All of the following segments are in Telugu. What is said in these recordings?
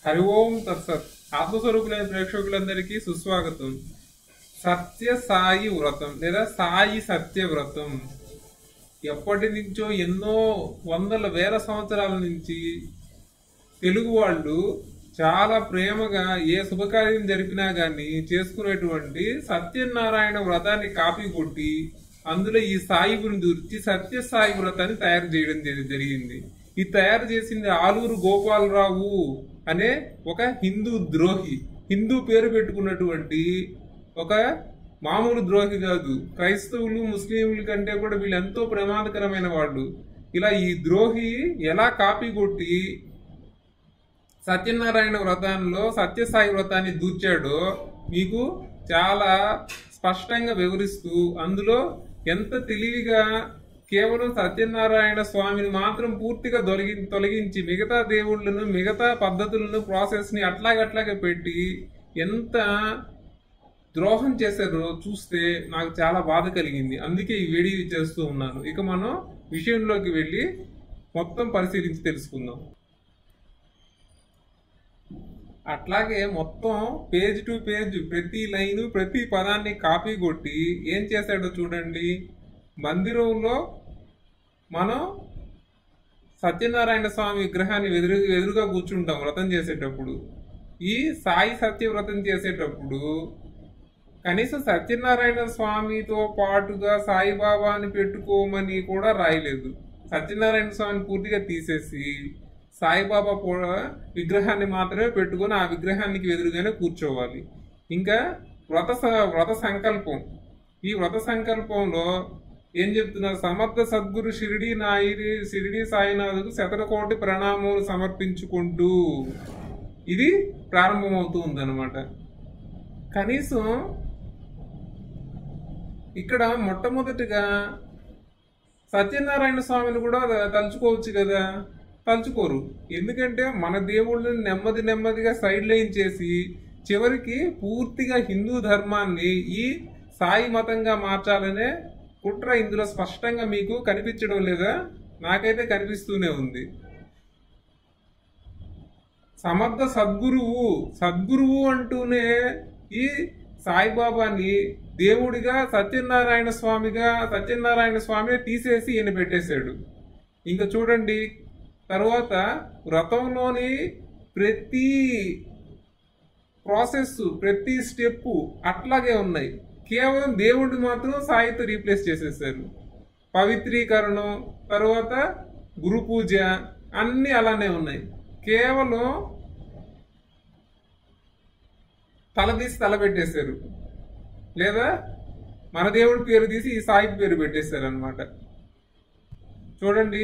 హరి ఓం తత్సత్ ఆత్మస్వరూపులైన ప్రేక్షకులందరికీ సుస్వాగతం సత్య సాయి వ్రతం లేదా సాయి సత్య వ్రతం ఎప్పటి నుంచో ఎన్నో వందల వేల సంవత్సరాల నుంచి తెలుగు వాళ్ళు చాలా ప్రేమగా ఏ శుభకార్యం జరిపినా గాని చేసుకునేటువంటి సత్యనారాయణ వ్రతాన్ని కాపీ కొట్టి అందులో ఈ సాయిబుని దూర్చి సత్య సాయి వ్రతాన్ని తయారు చేయడం జరి- జరిగింది ఈ తయారు చేసింది ఆలూరు గోపాలరావు అనే ఒక హిందూ ద్రోహి హిందూ పేరు పెట్టుకున్నటువంటి ఒక మామూలు ద్రోహి కాదు క్రైస్తవులు ముస్లింల కంటే కూడా వీళ్ళు ఎంతో ప్రమాదకరమైన వాళ్ళు ఇలా ఈ ద్రోహి ఎలా కాపీ కొట్టి సత్యనారాయణ వ్రతంలో సత్యసాయి వ్రతాన్ని దూర్చాడో మీకు చాలా స్పష్టంగా వివరిస్తూ అందులో ఎంత తెలివిగా కేవలం సత్యనారాయణ స్వామిని మాత్రం పూర్తిగా తొలగి తొలగించి మిగతా దేవుళ్ళను మిగతా పద్ధతులను ప్రాసెస్ ని అట్లాగట్లాగే పెట్టి ఎంత ద్రోహం చేశారో చూస్తే నాకు చాలా బాధ కలిగింది అందుకే ఈ వీడియో చేస్తూ ఉన్నాను ఇక మనం విషయంలోకి వెళ్ళి మొత్తం పరిశీలించి తెలుసుకుందాం అట్లాగే మొత్తం పేజ్ టు పేజ్ ప్రతి లైన్ ప్రతి పదాన్ని కాపీ కొట్టి ఏం చేశాడో చూడండి మందిరంలో మనం సత్యనారాయణ స్వామి విగ్రహాన్ని ఎదురు ఎదురుగా కూర్చుంటాం వ్రతం చేసేటప్పుడు ఈ సాయి సత్య వ్రతం చేసేటప్పుడు కనీసం సత్యనారాయణ స్వామితో పాటుగా సాయిబాబాని పెట్టుకోమని కూడా రాయలేదు సత్యనారాయణ స్వామిని పూర్తిగా తీసేసి సాయిబాబా కూడా విగ్రహాన్ని మాత్రమే పెట్టుకొని ఆ విగ్రహానికి ఎదురుగానే కూర్చోవాలి ఇంకా వ్రత స- వ్రత సంకల్పం ఈ వ్రత సంకల్పంలో ఏం చెప్తున్నారు సమర్థ సద్గురు షిరిడి నాయిరి షిరిడి సాయినాథుకు శతకోటి ప్రణామములు సమర్పించుకుంటూ ఇది ప్రారంభమవుతూ ఉందన్నమాట కనీసం ఇక్కడ మొట్టమొదటిగా సత్యనారాయణ స్వామిని కూడా తలుచుకోవచ్చు కదా తలుచుకోరు ఎందుకంటే మన దేవుళ్ళని నెమ్మది నెమ్మదిగా సైడ్ లైన్ చేసి చివరికి పూర్తిగా హిందూ ధర్మాన్ని ఈ సాయి మతంగా మార్చాలనే కుట్ర ఇందులో స్పష్టంగా మీకు కనిపించడం లేదా నాకైతే కనిపిస్తూనే ఉంది సమర్థ సద్గురువు సద్గురువు అంటూనే ఈ సాయిబాబాని దేవుడిగా సత్యనారాయణ స్వామిగా సత్యనారాయణ స్వామిని తీసేసి ఈయన పెట్టేశాడు ఇంకా చూడండి తర్వాత వ్రతంలోని ప్రతి ప్రాసెస్ ప్రతి స్టెప్ అట్లాగే ఉన్నాయి కేవలం దేవుడిని మాత్రం సాయితో రీప్లేస్ చేసేసారు పవిత్రీకరణం తర్వాత గురు పూజ అన్నీ అలానే ఉన్నాయి కేవలం తల తీసి తల పెట్టేశారు లేదా మన దేవుడి పేరు తీసి ఈ సాయి పేరు పెట్టేశారు అనమాట చూడండి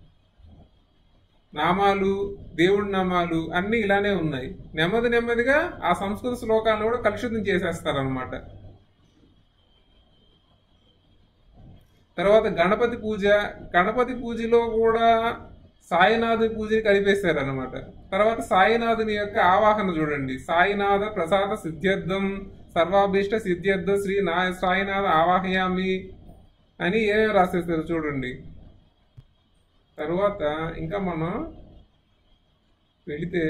నామాలు దేవుడి నామాలు అన్నీ ఇలానే ఉన్నాయి నెమ్మది నెమ్మదిగా ఆ సంస్కృత శ్లోకాలను కూడా కలుషితం చేసేస్తారనమాట తర్వాత గణపతి పూజ గణపతి పూజలో కూడా సాయినాథుని పూజని కలిపేశారు అనమాట తర్వాత సాయినాథుని యొక్క ఆవాహన చూడండి సాయినాథ ప్రసాద సిద్ధ్యర్థం సర్వాభీష్ట సిద్ధ్యర్థం శ్రీ నా సాయినాథ ఆవాహయామి అని ఏమేమి రాసేస్తారు చూడండి తర్వాత ఇంకా మనం వెళితే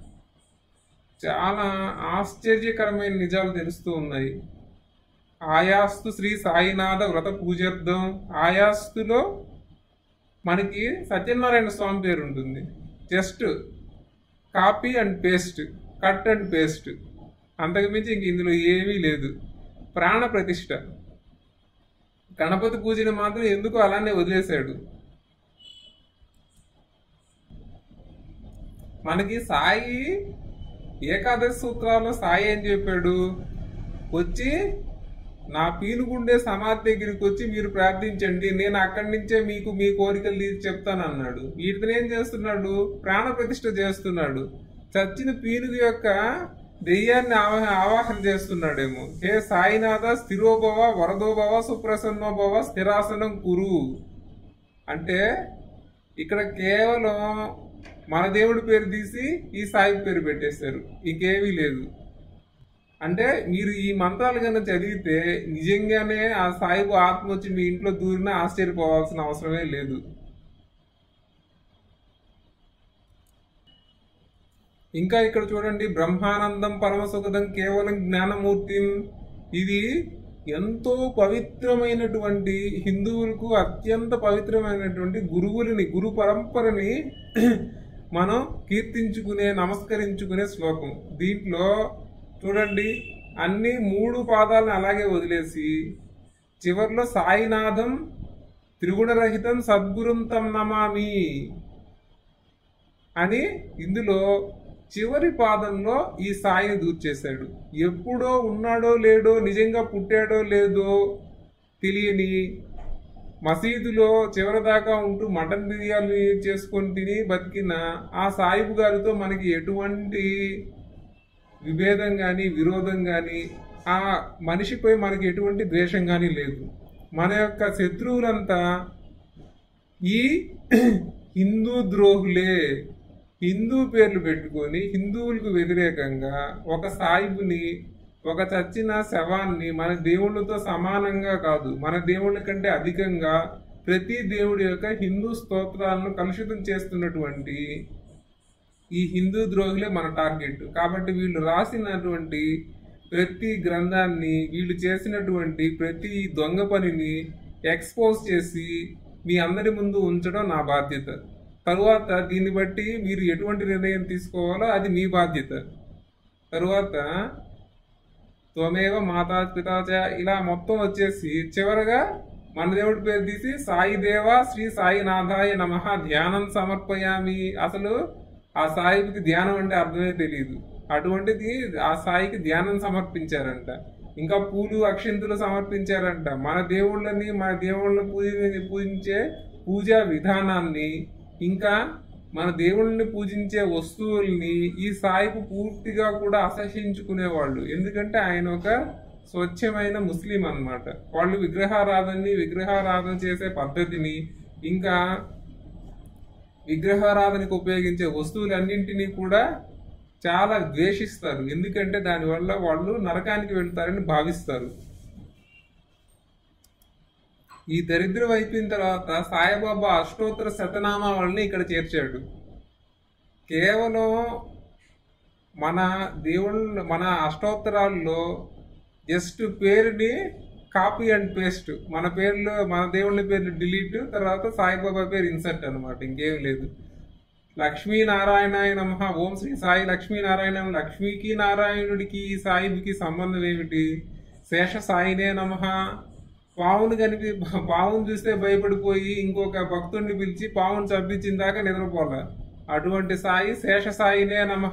చాలా ఆశ్చర్యకరమైన నిజాలు తెలుస్తూ ఉన్నాయి ఆయాస్తు శ్రీ సాయినాథ వ్రత పూజార్థం ఆయాస్తులో మనకి సత్యనారాయణ స్వామి పేరు ఉంటుంది just copy and paste cut and paste అంతకుమించి ఇంక ఇందులో ఏమీ లేదు ప్రాణ ప్రతిష్ట గణపతి పూజని మాత్రం ఎందుకు అలానే వదిలేశాడు మనకి సాయి ఏకాదశి సూత్రాల్లో సాయి ఏం చెప్పాడు వచ్చి నా పీనుగుండే సమాధి దగ్గరికి వచ్చి మీరు ప్రార్థించండి నేను అక్కడి నుంచే మీకు మీ కోరికలు తీర్చి చెప్తాను అన్నాడు వీటిని ఏం చేస్తున్నాడు ప్రాణ ప్రతిష్ఠ చేస్తున్నాడు చచ్చిన పీనుగు యొక్క దెయ్యాన్ని ఆవా- ఆవాహన చేస్తున్నాడేమో హే సాయినాథ స్థిరోభవ వరదోభవ సుప్రసన్నోభవ స్థిరాసనం కురు అంటే ఇక్కడ కేవలం మన దేవుడి పేరు తీసి ఈ సాయి పేరు పెట్టేశారు ఇంకేమీ లేదు అంటే మీరు ఈ మంత్రాలు కన్నా చదివితే నిజంగానే ఆ సాయిబు ఆత్మ వచ్చి మీ ఇంట్లో దూరినా ఆశ్చర్యపోవాల్సిన అవసరమే లేదు ఇంకా ఇక్కడ చూడండి బ్రహ్మానందం పరమసుఖదం కేవలం జ్ఞానమూర్తి ఇది ఎంతో పవిత్రమైనటువంటి హిందువులకు అత్యంత పవిత్రమైనటువంటి గురువులని గురు పరంపరని మనం కీర్తించుకునే నమస్కరించుకునే శ్లోకం దీంట్లో చూడండి అన్ని మూడు పాదాలను అలాగే వదిలేసి చివర్లో సాయినాథం త్రిగుణరహితం సద్గురుం తం నమామి అని ఇందులో చివరి పాదంలో ఈ సాయిని దూర్చేశాడు ఎప్పుడో ఉన్నాడో లేడో నిజంగా పుట్టాడో లేదో తెలియని మసీదులో చివరిదాకా ఉంటూ మటన్ బిర్యానీ చేసుకొని తిని బతికిన ఆ సాయిబు గారితో మనకి ఎటువంటి విభేదం కానీ విరోధం కానీ ఆ మనిషిపై మనకి ఎటువంటి ద్వేషం కానీ లేదు మన యొక్క శత్రువులంతా ఈ హిందూ ద్రోహులే హిందూ పేర్లు పెట్టుకొని హిందువులకు వ్యతిరేకంగా ఒక సాయిబుని ఒక చచ్చిన శవాన్ని మన దేవుళ్ళతో సమానంగా కాదు మన దేవుళ్ళ కంటే అధికంగా ప్రతి దేవుడి యొక్క హిందూ స్తోత్రాలను కలుషితం చేస్తున్నటువంటి ఈ హిందూ ద్రోహులే మన టార్గెట్ కాబట్టి వీళ్ళు రాసినటువంటి ప్రతి గ్రంథాన్ని వీళ్ళు చేసినటువంటి ప్రతి దొంగ పనిని ఎక్స్పోజ్ చేసి మీ అందరి ముందు ఉంచడం నా బాధ్యత తరువాత దీన్ని బట్టి మీరు ఎటువంటి నిర్ణయం తీసుకోవాలో అది మీ బాధ్యత తరువాత త్వమేవ మాతా పితాచ ఇలా మొత్తం వచ్చేసి చివరగా మన దేవుడి పేరు తీసి సాయి దేవ శ్రీ సాయినాథాయ నమ ధ్యానం సమర్పయామి అసలు ఆ సాయికి ధ్యానం అంటే అర్థమే తెలియదు అటువంటిది ఆ సాయికి ధ్యానం సమర్పించారంట ఇంకా పూలు అక్షింతులు సమర్పించారంట మన దేవుళ్ళని మన దేవుళ్ళని పూజ పూజించే పూజా విధానాన్ని ఇంకా మన దేవుళ్ళని పూజించే వస్తువుల్ని ఈ సాయిపు పూర్తిగా కూడా అసహించుకునేవాళ్ళు ఎందుకంటే ఆయన ఒక స్వచ్ఛమైన ముస్లిం అన్నమాట వాళ్ళు విగ్రహారాధనని విగ్రహారాధన చేసే పద్ధతిని ఇంకా విగ్రహారాధనకు ఉపయోగించే వస్తువులన్నింటినీ కూడా చాలా ద్వేషిస్తారు ఎందుకంటే దానివల్ల వాళ్ళు నరకానికి వెళ్తారని భావిస్తారు ఈ దరిద్రం అయిపోయిన తర్వాత సాయిబాబా అష్టోత్తర శతనామావళిని ఇక్కడ చేర్చాడు కేవలం మన దేవుళ్ళ మన అష్టోత్తరాల్లో జస్ట్ పేరుని కాపీ అండ్ పేస్ట్ మన పేర్లు మన దేవుళ్ళ పేర్లు డిలీట్ తర్వాత సాయిబాబా పేరు ఇన్సర్ట్ అనమాట ఇంకేం లేదు లక్ష్మీనారాయణాయ నమ ఓం శ్రీ సాయి లక్ష్మీనారాయణ లక్ష్మీకి నారాయణుడికి సాయిబుకి సంబంధం ఏమిటి శేష సాయినే నమ పావును కనిపి పావును చూస్తే భయపడిపోయి ఇంకొక భక్తుడిని పిలిచి పావును చంపించిన దాకా నిద్రపోలే అటువంటి సాయి శేష సాయినే నమ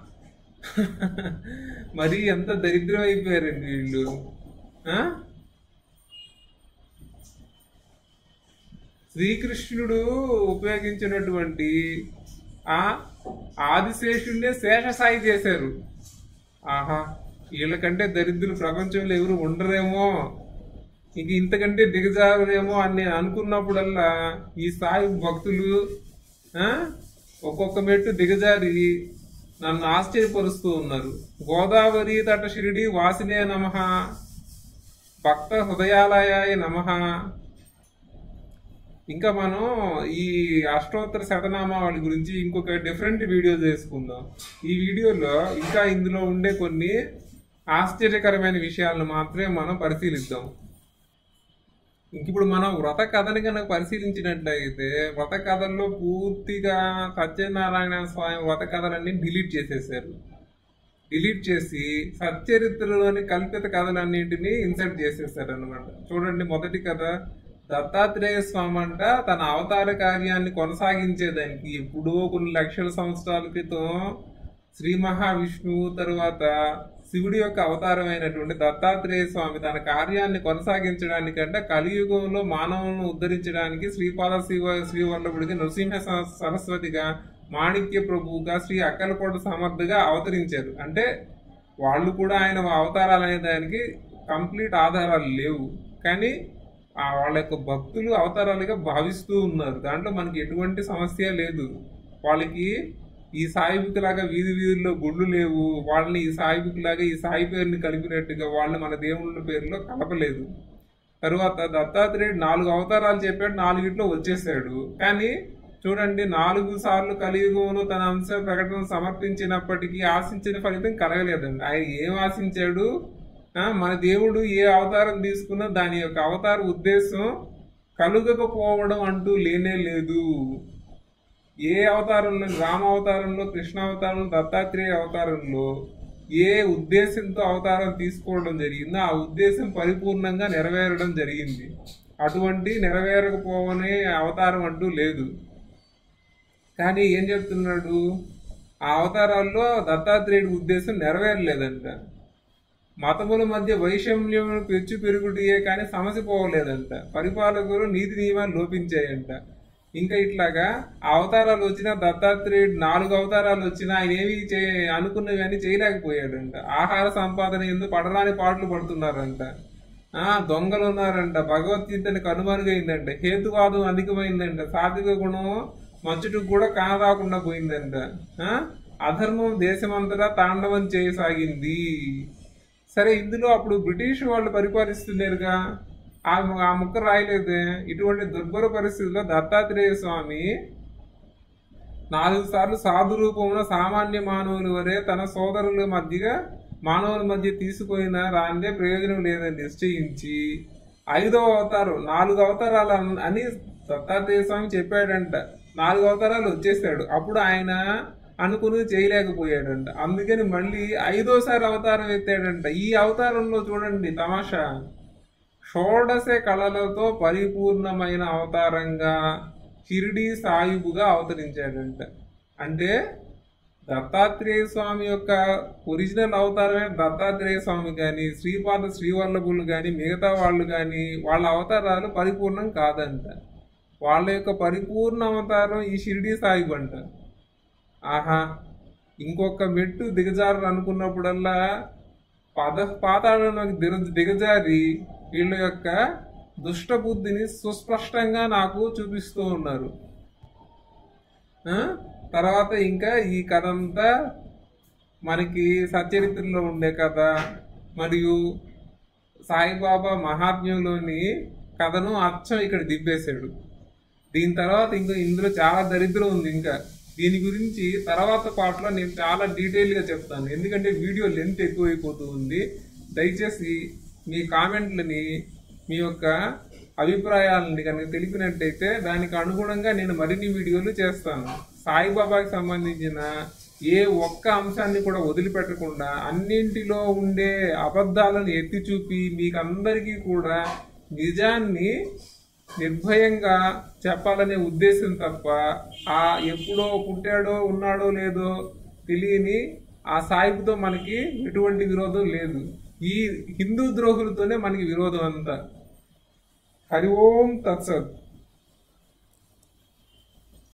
మరి ఎంత దరిద్రం అయిపోయారండి వీళ్ళు ఆ? శ్రీకృష్ణుడు ఉపయోగించినటువంటి ఆ ఆదిశేషుణ్ణే శేషసాయి చేశారు ఆహా వీళ్ళకంటే దరిద్రులు ప్రపంచంలో ఎవరు ఉండరేమో ఇంక ఇంతకంటే దిగజారేమో అని నేను అనుకున్నప్పుడల్లా ఈ సాయి భక్తులు ఆ, ఒక్కొక్క మెట్టు దిగజారి నన్ను ఆశ్చర్యపరుస్తూ ఉన్నారు గోదావరి తట షిరిడి వాసినే నమ భక్త హృదయాలయాయ నమ ఇంకా మనం ఈ అష్టోత్తర శతనామావళి గురించి ఇంకొక డిఫరెంట్ వీడియో చేసుకుందాం ఈ వీడియోలో ఇంకా ఇందులో ఉండే కొన్ని ఆశ్చర్యకరమైన విషయాలను మాత్రమే మనం పరిశీలిద్దాం ఇంక ఇప్పుడు మనం వ్రత కథని కనుక పరిశీలించినట్లయితే వ్రత కథల్లో పూర్తిగా సత్యనారాయణ స్వామి వ్రత కథలన్నీ డిలీట్ చేసేసారు డిలీట్ చేసి సచ్చరిత్రలోని కల్పిత కథలన్నింటినీ ఇన్సర్ట్ చేసేసారు అనమాట చూడండి మొదటి కథ దత్తాత్రేయ స్వామి అంట తన అవతార కార్యాన్ని కొనసాగించేదానికి ఎప్పుడో కొన్ని లక్షల సంవత్సరాల క్రితం శ్రీ మహావిష్ణువు తరువాత శివుడి యొక్క అవతారమైనటువంటి దత్తాత్రేయ స్వామి తన కార్యాన్ని కొనసాగించడానికంటే కలియుగంలో మానవులను ఉద్ధరించడానికి శ్రీపాద శివ శ్రీవల్లభుడికి నరసింహ స- సరస్వతిగా మాణిక్య ప్రభువుగా శ్రీ అక్కలకోట సమర్థగా అవతరించారు అంటే వాళ్ళు కూడా ఆయన అవతారాలు అనే దానికి కంప్లీట్ ఆధారాలు లేవు కానీ ఆ వాళ్ళ యొక్క భక్తులు అవతారాలుగా భావిస్తూ ఉన్నారు దాంట్లో మనకి ఎటువంటి సమస్య లేదు వాళ్ళకి ఈ సాయిబుకి లాగా వీధి వీధుల్లో గుళ్ళు లేవు వాళ్ళని ఈ సాయిబుకి లాగా ఈ సాయి పేరుని కలిపినట్టుగా వాళ్ళని మన దేవుళ్ళ పేరులో కలపలేదు తరువాత దత్తాత్రేయుడు నాలుగు అవతారాలు చెప్పాడు నాలుగిట్లో వచ్చేసాడు కానీ చూడండి నాలుగు సార్లు కలియుగంలో తన అంశ ప్రకటన సమర్పించినప్పటికీ ఆశించిన ఫలితం కలగలేదండి ఆయన ఏం ఆశించాడు ఆ, మన దేవుడు ఏ అవతారం తీసుకున్నా దాని యొక్క అవతార ఉద్దేశం కలుగకపోవడం అంటూ లేనే లేదు ఏ అవతారంలో రామ అవతారంలో కృష్ణ అవతారంలో దత్తాత్రేయ అవతారంలో ఏ ఉద్దేశంతో అవతారం తీసుకోవడం జరిగిందో ఆ ఉద్దేశం పరిపూర్ణంగా నెరవేరడం జరిగింది అటువంటి నెరవేరకపోవనే అవతారం అంటూ లేదు కానీ ఏం చెప్తున్నాడు ఆ అవతారాల్లో దత్తాత్రేయుడి ఉద్దేశం నెరవేరలేదంట మతముల మధ్య వైషమ్యం పెచ్చు పెరుగుటియే కానీ సమస్య పోవలేదంట పరిపాలకులు నీతి నియమాలు లోపించాయంట ఇంకా ఇట్లాగా ఆ అవతారాలు వచ్చినా దత్తాత్రేయుడు నాలుగు అవతారాలు వచ్చినా ఆయన ఏమి చే అనుకున్నవి అని చేయలేకపోయాడంట ఆహార సంపాదన ఎందు పడరాని పాటలు పడుతున్నారంట ఆ దొంగలు ఉన్నారంట భగవద్గీతని కనుమరుగైందంట హేతువాదం అధికమైందంట సాత్విక గుణం మచ్చుటికి కూడా కానరాకుండా పోయిందంట ఆ అధర్మం దేశమంతటా తాండవం చేయసాగింది సరే ఇందులో అప్పుడు బ్రిటిష్ వాళ్ళు పరిపాలిస్తున్నారుగా ఆ ఆ ముక్క రాయలేదే ఇటువంటి దుర్భర పరిస్థితుల్లో దత్తాత్రేయ స్వామి నాలుగు సార్లు సాధు రూపంలో సామాన్య మానవుల వరే తన సోదరుల మధ్యగా మానవుల మధ్య తీసుకుపోయిన రాందే ప్రయోజనం లేదని నిశ్చయించి ఐదవ అవతారం నాలుగు అవతారాలు అన్- అని దత్తాత్రేయ స్వామి చెప్పాడంట నాలుగు అవతారాలు వచ్చేసాడు అప్పుడు ఆయన అనుకుని చేయలేకపోయాడంట అందుకని మళ్ళీ ఐదోసారి అవతారం ఎత్తాడంట ఈ అవతారంలో చూడండి తమాషా షోడశ కళలతో పరిపూర్ణమైన అవతారంగా షిరిడి సాయిబుగా అవతరించాడంట అంటే దత్తాత్రేయ స్వామి యొక్క ఒరిజినల్ అవతారమే దత్తాత్రేయ స్వామి కానీ శ్రీపాద శ్రీవల్లభులు కానీ మిగతా వాళ్ళు కానీ వాళ్ళ అవతారాలు పరిపూర్ణం కాదంట వాళ్ళ యొక్క పరిపూర్ణ అవతారం ఈ షిరిడి సాయిబు అంట ఆహా ఇంకొక మెట్టు దిగజారు అనుకున్నప్పుడల్లా పద పాతాళంలోకి దిగ దిగజారి వీళ్ళ యొక్క దుష్ట బుద్ధిని సుస్పష్టంగా నాకు చూపిస్తూ ఉన్నారు ఆ? తర్వాత ఇంకా ఈ కథ అంతా మనకి సచరిత్రలో ఉండే కథ మరియు సాయిబాబా మహాత్మ్యంలోని కథను అచ్చం ఇక్కడ దింపేశాడు దీని తర్వాత ఇంకా ఇందులో చాలా దరిద్రం ఉంది ఇంకా దీని గురించి తర్వాత పాటలో నేను చాలా డీటెయిల్గా చెప్తాను ఎందుకంటే వీడియో లెంత్ ఎక్కువైపోతూ ఉంది దయచేసి మీ కామెంట్లని మీ యొక్క అభిప్రాయాలని కనుక తెలిపినట్టయితే దానికి అనుగుణంగా నేను మరిన్ని వీడియోలు చేస్తాను సాయిబాబాకి సంబంధించిన ఏ ఒక్క అంశాన్ని కూడా వదిలిపెట్టకుండా అన్నింటిలో ఉండే అబద్ధాలను ఎత్తి చూపి మీకు అందరికీ కూడా నిజాన్ని నిర్భయంగా చెప్పాలనే ఉద్దేశం తప్ప ఆ ఎప్పుడో పుట్టాడో ఉన్నాడో లేదో తెలియని ఆ సాయిబుతో మనకి ఎటువంటి విరోధం లేదు ఈ హిందూ ద్రోహులతోనే మనకి విరోధం అంతా హరి ఓం తత్సత్